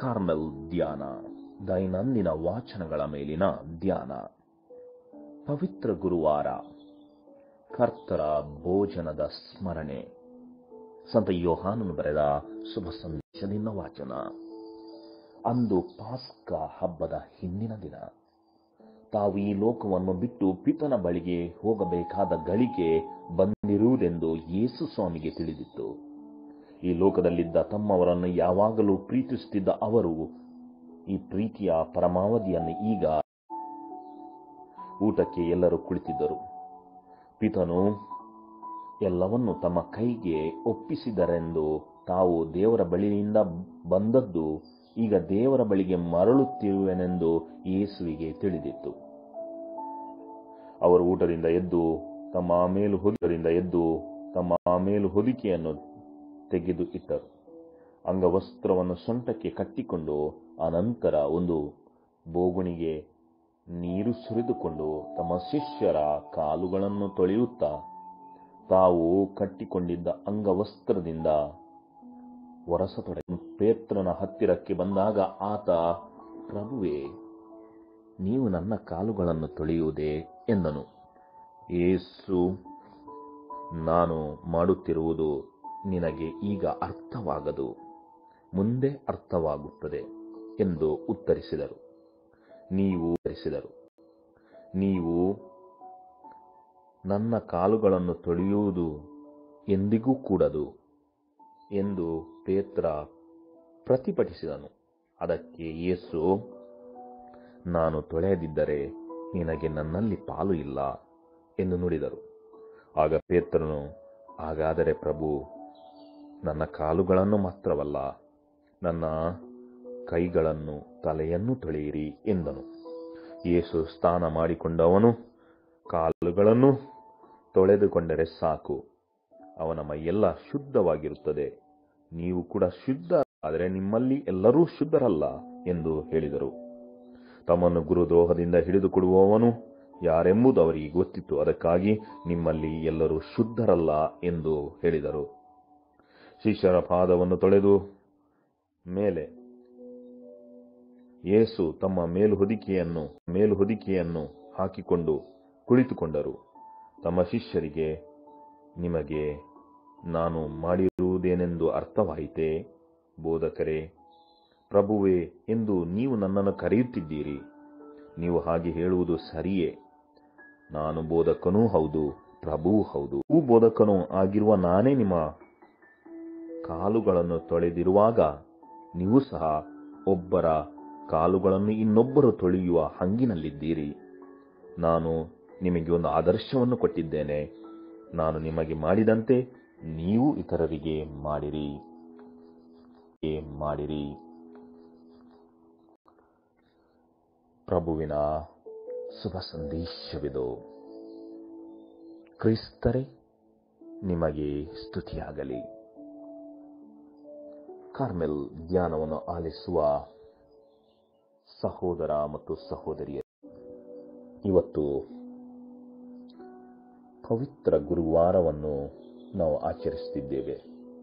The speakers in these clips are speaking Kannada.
ಕಾರ್ಮೆಲ್ ಧ್ಯಾನ ದೈನಂದಿನ ವಾಚನಗಳ ಮೇಲಿನ ಧ್ಯಾನ ಪವಿತ್ರ ಗುರುವಾರ ಕರ್ತರ ಭೋಜನದ ಸ್ಮರಣೆ ಸಂತ ಯೋಹಾನನು ಬರೆದ ಶುಭ ಸಂದೇಶದಿಂದ ವಾಚನ ಅಂದು ಪಾಸ್ಕ ಹಬ್ಬದ ಹಿಂದಿನ ದಿನ ತಾವು ಈ ಲೋಕವನ್ನು ಬಿಟ್ಟು ಪಿತನ ಬಳಿಗೆ ಹೋಗಬೇಕಾದ ಗಳಿಗೆ ಬಂದಿರುವುದೆಂದು ಯೇಸು ಸ್ವಾಮಿಗೆ ತಿಳಿದಿತ್ತು ಈ ಲೋಕದಲ್ಲಿದ್ದ ತಮ್ಮವರನ್ನು ಯಾವಾಗಲೂ ಪ್ರೀತಿಸುತ್ತಿದ್ದ ಅವರು ಈ ಪ್ರೀತಿಯ ಪರಮಾವಧಿಯನ್ನು ಈಗ ಊಟಕ್ಕೆ ಎಲ್ಲರೂ ಕುಳಿತಿದ್ದರು ಪಿತನು ಎಲ್ಲವನ್ನು ತಮ್ಮ ಕೈಗೆ ಒಪ್ಪಿಸಿದರೆಂದು ತಾವು ದೇವರ ಬಳಿಯಿಂದ ಬಂದದ್ದು ಈಗ ದೇವರ ಬಳಿಗೆ ಮರಳುತ್ತಿರುವೆನೆಂದು ಯೇಸುವಿಗೆ ತಿಳಿದಿತ್ತು ಅವರು ಊಟದಿಂದ ಎದ್ದು ತಮ್ಮ ಮೇಲು ಹೊದಿಕೆಯಿಂದ ಎದ್ದು ತಮ್ಮ ಮೇಲು ಹೊದಿಕೆಯನ್ನು ತೆಗೆದು ಇಟ್ಟರು ಅಂಗವಸ್ತ್ರವನ್ನು ಸೊಂಟಕ್ಕೆ ಕಟ್ಟಿಕೊಂಡು ಅನಂತರ ಒಂದು ಬೋಗುಣಿಗೆ ನೀರು ಸುರಿದುಕೊಂಡು ತಮ್ಮ ಶಿಷ್ಯರ ಕಾಲುಗಳನ್ನು ತೊಳೆಯುತ್ತಾ ತಾವು ಕಟ್ಟಿಕೊಂಡಿದ್ದ ಅಂಗವಸ್ತ್ರದಿಂದ ಒರಸತೊಡಗಿ ಪೇತ್ರನ ಹತ್ತಿರಕ್ಕೆ ಬಂದಾಗ ಆತ ಪ್ರಭುವೇ ನೀವು ನನ್ನ ಕಾಲುಗಳನ್ನು ತೊಳೆಯುವುದೇ ಎಂದನು ಏಸು ನಾನು ಮಾಡುತ್ತಿರುವುದು ನಿನಗೆ ಈಗ ಅರ್ಥವಾಗದು ಮುಂದೆ ಅರ್ಥವಾಗುತ್ತದೆ ಎಂದು ಉತ್ತರಿಸಿದರು ನೀವು ಉತ್ತರಿಸಿದರು ನೀವು ನನ್ನ ಕಾಲುಗಳನ್ನು ತೊಳೆಯುವುದು ಎಂದಿಗೂ ಕೂಡದು ಎಂದು ಪೇತ್ರ ಪ್ರತಿಭಟಿಸಿದನು ಅದಕ್ಕೆ ಯೇಸು ನಾನು ತೊಳೆಯದಿದ್ದರೆ ನಿನಗೆ ನನ್ನಲ್ಲಿ ಪಾಲು ಇಲ್ಲ ಎಂದು ನುಡಿದರು ಆಗ ಪೇತ್ರನು ಹಾಗಾದರೆ ಪ್ರಭು ನನ್ನ ಕಾಲುಗಳನ್ನು ಮಾತ್ರವಲ್ಲ ನನ್ನ ಕೈಗಳನ್ನು ತಲೆಯನ್ನು ತೊಳೆಯಿರಿ ಎಂದನು ಯೇಸು ಸ್ನಾನ ಮಾಡಿಕೊಂಡವನು ಕಾಲುಗಳನ್ನು ತೊಳೆದುಕೊಂಡರೆ ಸಾಕು ಅವನ ಮೈಯೆಲ್ಲ ಶುದ್ಧವಾಗಿರುತ್ತದೆ ನೀವು ಕೂಡ ಶುದ್ಧ ಆದರೆ ನಿಮ್ಮಲ್ಲಿ ಎಲ್ಲರೂ ಶುದ್ಧರಲ್ಲ ಎಂದು ಹೇಳಿದರು ತಮ್ಮನ್ನು ಗುರುದ್ರೋಹದಿಂದ ಹಿಡಿದುಕೊಡುವವನು ಯಾರೆಂಬುದು ಅವರಿಗೆ ಗೊತ್ತಿತ್ತು ಅದಕ್ಕಾಗಿ ನಿಮ್ಮಲ್ಲಿ ಎಲ್ಲರೂ ಶುದ್ಧರಲ್ಲ ಎಂದು ಹೇಳಿದರು ಶಿಷ್ಯರ ಪಾದವನ್ನು ತೊಳೆದು ಮೇಲೆ ಯೇಸು ತಮ್ಮ ಮೇಲುಹೊದಿಕೆಯನ್ನು ಮೇಲುಹೊದಿಕೆಯನ್ನು ಹಾಕಿಕೊಂಡು ಕುಳಿತುಕೊಂಡರು ತಮ್ಮ ಶಿಷ್ಯರಿಗೆ ನಿಮಗೆ ನಾನು ಮಾಡಿರುವುದೇನೆಂದು ಅರ್ಥವಾಯಿತೇ ಬೋಧಕರೇ ಪ್ರಭುವೇ ಎಂದು ನೀವು ನನ್ನನ್ನು ಕರೆಯುತ್ತಿದ್ದೀರಿ ನೀವು ಹಾಗೆ ಹೇಳುವುದು ಸರಿಯೇ ನಾನು ಬೋಧಕನೂ ಹೌದು ಪ್ರಭುವೂ ಹೌದು ಹೂ ಬೋಧಕನೂ ಆಗಿರುವ ನಾನೇ ನಿಮ್ಮ ಕಾಲುಗಳನ್ನು ತೊಳೆದಿರುವಾಗ ನೀವು ಸಹ ಒಬ್ಬರ ಕಾಲುಗಳನ್ನು ಇನ್ನೊಬ್ಬರು ತೊಳೆಯುವ ಹಂಗಿನಲ್ಲಿದ್ದೀರಿ ನಾನು ನಿಮಗೆ ಒಂದು ಆದರ್ಶವನ್ನು ಕೊಟ್ಟಿದ್ದೇನೆ ನಾನು ನಿಮಗೆ ಮಾಡಿದಂತೆ ನೀವು ಇತರರಿಗೆ ಮಾಡಿರಿ ಮಾಡಿರಿ ಪ್ರಭುವಿನ ಶುಭ ಸಂದೇಶವಿದು ಕ್ರಿಸ್ತರೇ ನಿಮಗೆ ಸ್ತುತಿಯಾಗಲಿ ಕಾರ್ಮೆಲ್ ಧ್ಯಾನವನ್ನು ಆಲಿಸುವ ಸಹೋದರ ಮತ್ತು ಸಹೋದರಿಯ ಇವತ್ತು ಪವಿತ್ರ ಗುರುವಾರವನ್ನು ನಾವು ಆಚರಿಸುತ್ತಿದ್ದೇವೆ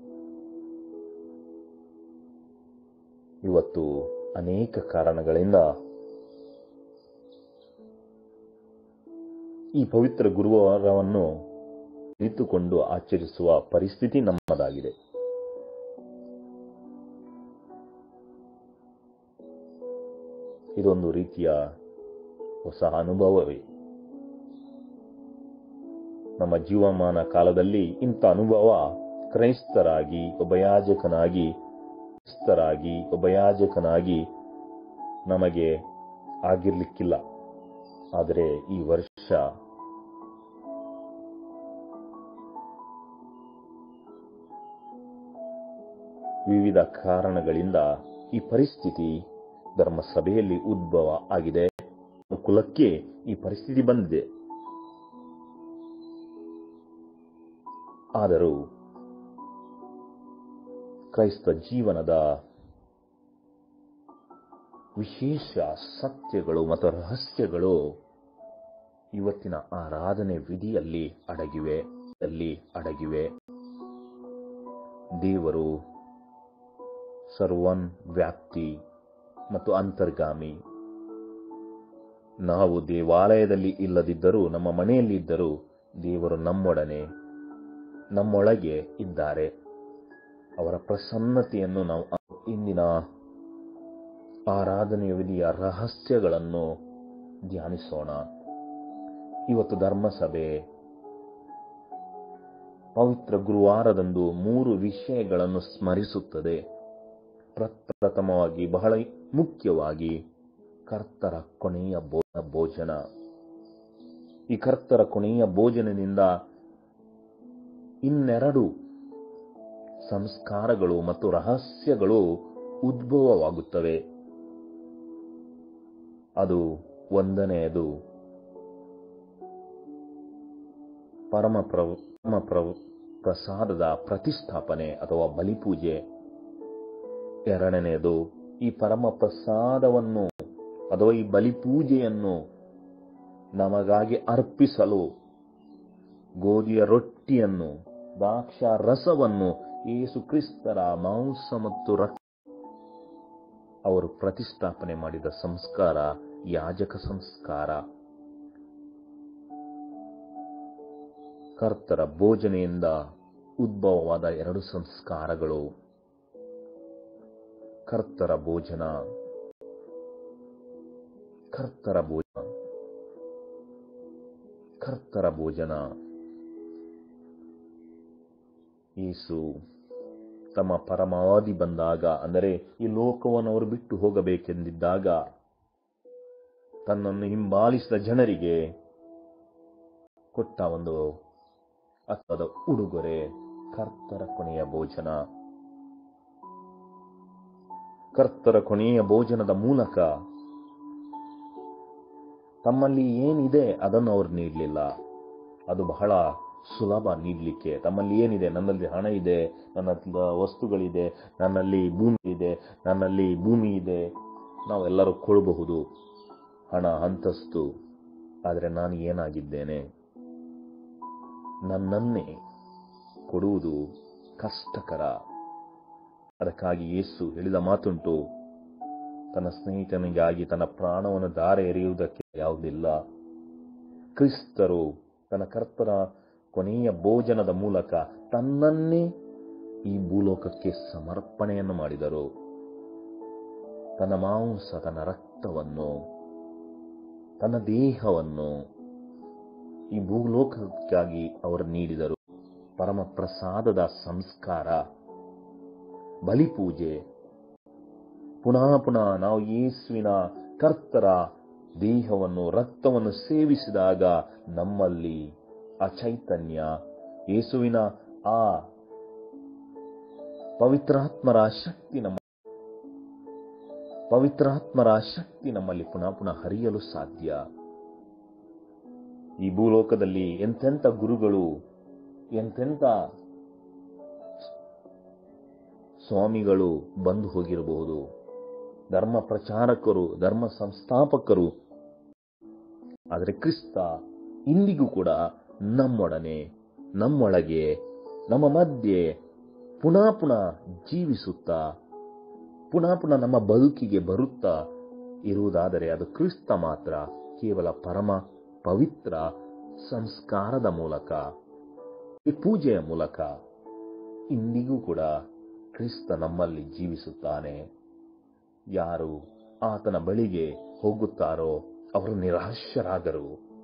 ಇವತ್ತು ಅನೇಕ ಕಾರಣಗಳಿಂದ ಈ ಪವಿತ್ರ ಗುರುವಾರವನ್ನು ಅರಿತುಕೊಂಡು ಆಚರಿಸುವ ಪರಿಸ್ಥಿತಿ ನಮ್ಮದಾಗಿದೆ ಇದೊಂದು ರೀತಿಯ ಹೊಸ ಅನುಭವವೇ ನಮ್ಮ ಜೀವಮಾನ ಕಾಲದಲ್ಲಿ ಇಂಥ ಅನುಭವ ಕ್ರೈಸ್ತರಾಗಿ ಒಬ್ಬ ಯಾಜಕನಾಗಿ ಕ್ರೈಸ್ತರಾಗಿ ಒಬ್ಬ ಯಾಜಕನಾಗಿ ನಮಗೆ ಆಗಿರ್ಲಿಕ್ಕಿಲ್ಲ ಆದರೆ ಈ ವರ್ಷ ವಿವಿಧ ಕಾರಣಗಳಿಂದ ಈ ಪರಿಸ್ಥಿತಿ ಧರ್ಮಸಭೆಯಲ್ಲಿ ಉದ್ಭವ ಆಗಿದೆ ಕುಲಕ್ಕೆ ಈ ಪರಿಸ್ಥಿತಿ ಬಂದಿದೆ ಆದರೂ ಕ್ರೈಸ್ತ ಜೀವನದ ವಿಶೇಷ ಸತ್ಯಗಳು ಮತ್ತು ರಹಸ್ಯಗಳು ಇವತ್ತಿನ ಆರಾಧನೆ ವಿಧಿಯಲ್ಲಿ ಅಡಗಿವೆ ಅಲ್ಲಿ ಅಡಗಿವೆ ದೇವರು ಸರ್ವನ್ ವ್ಯಾಪ್ತಿ ಮತ್ತು ಅಂತರ್ಗಾಮಿ ನಾವು ದೇವಾಲಯದಲ್ಲಿ ಇಲ್ಲದಿದ್ದರೂ ನಮ್ಮ ಮನೆಯಲ್ಲಿ ಇದ್ದರೂ ದೇವರು ನಮ್ಮೊಡನೆ ನಮ್ಮೊಳಗೆ ಇದ್ದಾರೆ ಅವರ ಪ್ರಸನ್ನತೆಯನ್ನು ನಾವು ಇಂದಿನ ಆರಾಧನೆಯ ವಿಧಿಯ ರಹಸ್ಯಗಳನ್ನು ಧ್ಯಾನಿಸೋಣ ಇವತ್ತು ಧರ್ಮಸಭೆ ಪವಿತ್ರ ಗುರುವಾರದಂದು ಮೂರು ವಿಷಯಗಳನ್ನು ಸ್ಮರಿಸುತ್ತದೆ ಪ್ರಪ್ರಥಮವಾಗಿ ಬಹಳ ಮುಖ್ಯವಾಗಿ ಕರ್ತರ ಕೊನೆಯ ಭೋಜನ ಈ ಕರ್ತರ ಕೊನೆಯ ಭೋಜನದಿಂದ ಇನ್ನೆರಡು ಸಂಸ್ಕಾರಗಳು ಮತ್ತು ರಹಸ್ಯಗಳು ಉದ್ಭವವಾಗುತ್ತವೆ ಅದು ಒಂದನೆಯದು ಪರಮ ಪರಮ ಪ್ರಸಾದದ ಪ್ರತಿಷ್ಠಾಪನೆ ಅಥವಾ ಬಲಿಪೂಜೆ ಎರಡನೆಯದು ಈ ಪರಮ ಪ್ರಸಾದವನ್ನು ಅಥವಾ ಈ ಬಲಿಪೂಜೆಯನ್ನು ನಮಗಾಗಿ ಅರ್ಪಿಸಲು ಗೋಧಿಯ ರೊಟ್ಟಿಯನ್ನು ದ್ರಾಕ್ಷ ರಸವನ್ನು ಯೇಸು ಕ್ರಿಸ್ತರ ಮಾಂಸ ಮತ್ತು ರಕ್ತ ಅವರು ಪ್ರತಿಷ್ಠಾಪನೆ ಮಾಡಿದ ಸಂಸ್ಕಾರ ಯಾಜಕ ಸಂಸ್ಕಾರ ಕರ್ತರ ಭೋಜನೆಯಿಂದ ಉದ್ಭವವಾದ ಎರಡು ಸಂಸ್ಕಾರಗಳು ಕರ್ತರ ಭೋಜನ ಕರ್ತರ ಭೋಜನ ಕರ್ತರ ಭೋಜನ ಯೇಸು ತಮ್ಮ ಪರಮಾವಧಿ ಬಂದಾಗ ಅಂದರೆ ಈ ಲೋಕವನ್ನು ಅವರು ಬಿಟ್ಟು ಹೋಗಬೇಕೆಂದಿದ್ದಾಗ ತನ್ನನ್ನು ಹಿಂಬಾಲಿಸಿದ ಜನರಿಗೆ ಕೊಟ್ಟ ಒಂದು ಅಥವಾ ಉಡುಗೊರೆ ಕರ್ತರ ಕೊನೆಯ ಭೋಜನ ಕರ್ತರ ಕೊನೆಯ ಭೋಜನದ ಮೂಲಕ ತಮ್ಮಲ್ಲಿ ಏನಿದೆ ಅದನ್ನು ಅವರು ನೀಡಲಿಲ್ಲ ಅದು ಬಹಳ ಸುಲಭ ನೀಡಲಿಕ್ಕೆ ತಮ್ಮಲ್ಲಿ ಏನಿದೆ ನನ್ನಲ್ಲಿ ಹಣ ಇದೆ ನನ್ನ ವಸ್ತುಗಳಿದೆ ನನ್ನಲ್ಲಿ ಭೂಮಿ ಇದೆ ನನ್ನಲ್ಲಿ ಭೂಮಿ ಇದೆ ನಾವೆಲ್ಲರೂ ಕೊಡಬಹುದು ಹಣ ಅಂತಸ್ತು ಆದರೆ ನಾನು ಏನಾಗಿದ್ದೇನೆ ನನ್ನನ್ನೇ ಕೊಡುವುದು ಕಷ್ಟಕರ ಅದಕ್ಕಾಗಿ ಯೇಸು ಹೇಳಿದ ಮಾತುಂಟು ತನ್ನ ಸ್ನೇಹಿತನಿಗಾಗಿ ತನ್ನ ಪ್ರಾಣವನ್ನು ದಾರೆ ಎರೆಯುವುದಕ್ಕೆ ಯಾವುದಿಲ್ಲ ಕ್ರಿಸ್ತರು ತನ್ನ ಕರ್ತರ ಕೊನೆಯ ಭೋಜನದ ಮೂಲಕ ತನ್ನನ್ನೇ ಈ ಭೂಲೋಕಕ್ಕೆ ಸಮರ್ಪಣೆಯನ್ನು ಮಾಡಿದರು ತನ್ನ ಮಾಂಸ ತನ್ನ ರಕ್ತವನ್ನು ತನ್ನ ದೇಹವನ್ನು ಈ ಭೂಲೋಕಕ್ಕಾಗಿ ಅವರು ನೀಡಿದರು ಪರಮ ಪ್ರಸಾದದ ಸಂಸ್ಕಾರ ಬಲಿಪೂಜೆ ಪುನಃ ಪುನಃ ನಾವು ಯೇಸುವಿನ ಕರ್ತರ ದೇಹವನ್ನು ರಕ್ತವನ್ನು ಸೇವಿಸಿದಾಗ ನಮ್ಮಲ್ಲಿ ಆ ಚೈತನ್ಯ ಯೇಸುವಿನ ಆ ಪವಿತ್ರಾತ್ಮರ ಶಕ್ತಿ ನಮ್ಮ ಪವಿತ್ರಾತ್ಮರ ಶಕ್ತಿ ನಮ್ಮಲ್ಲಿ ಪುನಃ ಪುನಃ ಹರಿಯಲು ಸಾಧ್ಯ ಈ ಭೂಲೋಕದಲ್ಲಿ ಎಂತೆಂಥ ಗುರುಗಳು ಎಂತೆಂಥ ಸ್ವಾಮಿಗಳು ಬಂದು ಹೋಗಿರಬಹುದು ಧರ್ಮ ಪ್ರಚಾರಕರು ಧರ್ಮ ಸಂಸ್ಥಾಪಕರು ಆದರೆ ಕ್ರಿಸ್ತ ಇಂದಿಗೂ ಕೂಡ ನಮ್ಮೊಡನೆ ನಮ್ಮೊಳಗೆ ನಮ್ಮ ಮಧ್ಯೆ ಪುನಃ ಪುನಃ ಜೀವಿಸುತ್ತಾ ಪುನಃ ಪುನಃ ನಮ್ಮ ಬದುಕಿಗೆ ಬರುತ್ತಾ ಇರುವುದಾದರೆ ಅದು ಕ್ರಿಸ್ತ ಮಾತ್ರ ಕೇವಲ ಪರಮ ಪವಿತ್ರ ಸಂಸ್ಕಾರದ ಮೂಲಕ ಈ ಪೂಜೆಯ ಮೂಲಕ ಇಂದಿಗೂ ಕೂಡ ಕ್ರಿಸ್ತ ನಮ್ಮಲ್ಲಿ ಜೀವಿಸುತ್ತಾನೆ ಯಾರು ಆತನ ಬಳಿಗೆ ಹೋಗುತ್ತಾರೋ ಅವರು ನಿರಾಶರಾದರು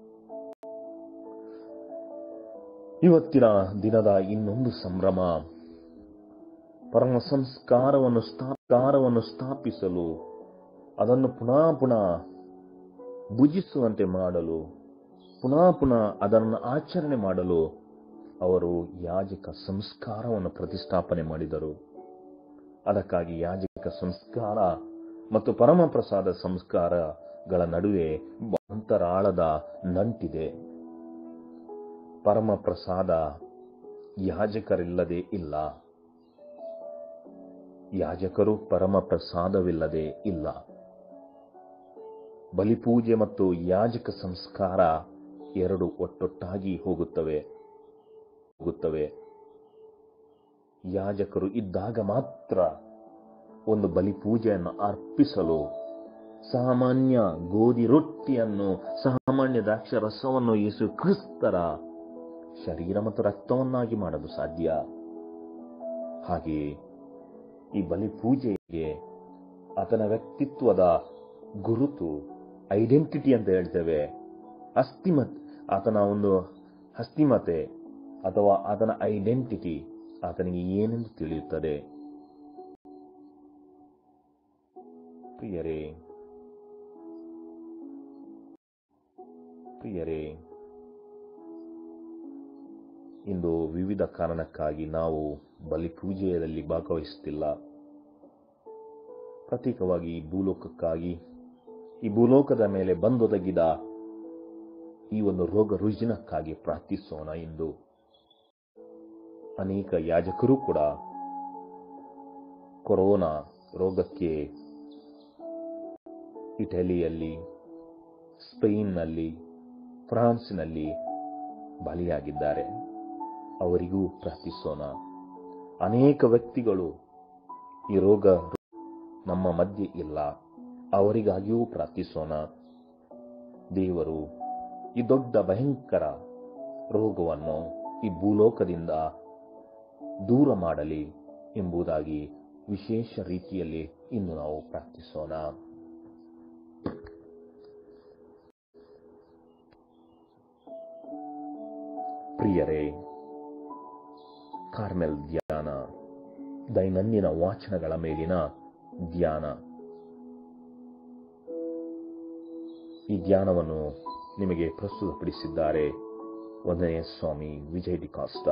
ಇವತ್ತಿನ ದಿನದ ಇನ್ನೊಂದು ಸಂಭ್ರಮ ಪರಮ ಸಂಸ್ಕಾರವನ್ನು ಸ್ಥಾಕಾರವನ್ನು ಸ್ಥಾಪಿಸಲು ಅದನ್ನು ಪುನಃ ಪುನಃ ಭುಜಿಸುವಂತೆ ಮಾಡಲು ಪುನಃ ಪುನಃ ಅದನ್ನು ಆಚರಣೆ ಮಾಡಲು ಅವರು ಯಾಜಕ ಸಂಸ್ಕಾರವನ್ನು ಪ್ರತಿಷ್ಠಾಪನೆ ಮಾಡಿದರು ಅದಕ್ಕಾಗಿ ಯಾಜಕ ಸಂಸ್ಕಾರ ಮತ್ತು ಪರಮ ಪ್ರಸಾದ ಸಂಸ್ಕಾರಗಳ ನಡುವೆ ಅಂತರಾಳದ ನಂಟಿದೆ ಪರಮ ಪ್ರಸಾದ ಯಾಜಕರಿಲ್ಲದೆ ಇಲ್ಲ ಯಾಜಕರು ಪರಮ ಪ್ರಸಾದವಿಲ್ಲದೆ ಇಲ್ಲ ಬಲಿಪೂಜೆ ಮತ್ತು ಯಾಜಕ ಸಂಸ್ಕಾರ ಎರಡು ಒಟ್ಟೊಟ್ಟಾಗಿ ಹೋಗುತ್ತವೆ ಹೋಗುತ್ತವೆ ಯಾಜಕರು ಇದ್ದಾಗ ಮಾತ್ರ ಒಂದು ಬಲಿಪೂಜೆಯನ್ನು ಅರ್ಪಿಸಲು ಸಾಮಾನ್ಯ ಗೋಧಿ ರೊಟ್ಟಿಯನ್ನು ಸಾಮಾನ್ಯ ದ್ರಾಕ್ಷರಸವನ್ನು ಯೇಸು ಕ್ರಿಸ್ತರ ಶರೀರ ಮತ್ತು ರಕ್ತವನ್ನಾಗಿ ಮಾಡಲು ಸಾಧ್ಯ ಹಾಗೆಯೇ ಈ ಬಲಿ ಪೂಜೆಗೆ ಆತನ ವ್ಯಕ್ತಿತ್ವದ ಗುರುತು ಐಡೆಂಟಿಟಿ ಅಂತ ಹೇಳ್ತೇವೆ ಅಸ್ತಿಮತ್ ಆತನ ಒಂದು ಹಸ್ತಿಮತೆ ಅಥವಾ ಆತನ ಐಡೆಂಟಿಟಿ ಆತನಿಗೆ ಏನೆಂದು ತಿಳಿಯುತ್ತದೆ ಪ್ರಿಯರೇ ಪ್ರಿಯರೇ ಇಂದು ವಿವಿಧ ಕಾರಣಕ್ಕಾಗಿ ನಾವು ಬಲಿಪೂಜೆಯಲ್ಲಿ ಭಾಗವಹಿಸುತ್ತಿಲ್ಲ ಪ್ರತೀಕವಾಗಿ ಈ ಭೂಲೋಕಕ್ಕಾಗಿ ಈ ಭೂಲೋಕದ ಮೇಲೆ ಬಂದೊದಗಿದ ಈ ಒಂದು ರೋಗ ರುಜಿನಕ್ಕಾಗಿ ಪ್ರಾರ್ಥಿಸೋಣ ಎಂದು ಅನೇಕ ಯಾಜಕರು ಕೂಡ ಕೊರೋನಾ ರೋಗಕ್ಕೆ ಇಟಲಿಯಲ್ಲಿ ಸ್ಪೇನ್ನಲ್ಲಿ ಫ್ರಾನ್ಸ್ನಲ್ಲಿ ಬಲಿಯಾಗಿದ್ದಾರೆ ಅವರಿಗೂ ಪ್ರಾರ್ಥಿಸೋಣ ಅನೇಕ ವ್ಯಕ್ತಿಗಳು ಈ ರೋಗ ನಮ್ಮ ಮಧ್ಯೆ ಇಲ್ಲ ಅವರಿಗಾಗಿಯೂ ಪ್ರಾರ್ಥಿಸೋಣ ದೇವರು ಈ ದೊಡ್ಡ ಭಯಂಕರ ರೋಗವನ್ನು ಈ ಭೂಲೋಕದಿಂದ ದೂರ ಮಾಡಲಿ ಎಂಬುದಾಗಿ ವಿಶೇಷ ರೀತಿಯಲ್ಲಿ ಇಂದು ನಾವು ಪ್ರಾರ್ಥಿಸೋಣ ಪ್ರಿಯರೇ ಕಾರ್ಮೆಲ್ ಧ್ಯಾನ ದೈನಂದಿನ ವಾಚನಗಳ ಮೇಲಿನ ಧ್ಯಾನ ಈ ಧ್ಯಾನವನ್ನು ನಿಮಗೆ ಪ್ರಸ್ತುತಪಡಿಸಿದ್ದಾರೆ ಒಂದನೇ ಸ್ವಾಮಿ ವಿಜಯ್ ಡಿಕಾಸ್ಟ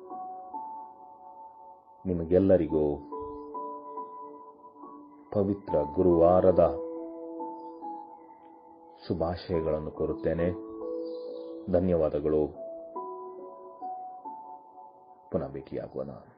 ನಿಮಗೆಲ್ಲರಿಗೂ ಪವಿತ್ರ ಗುರುವಾರದ ಶುಭಾಶಯಗಳನ್ನು ಕೋರುತ್ತೇನೆ ಧನ್ಯವಾದಗಳು ಪುನಃ ಭೇಟಿಯಾಗೋಣ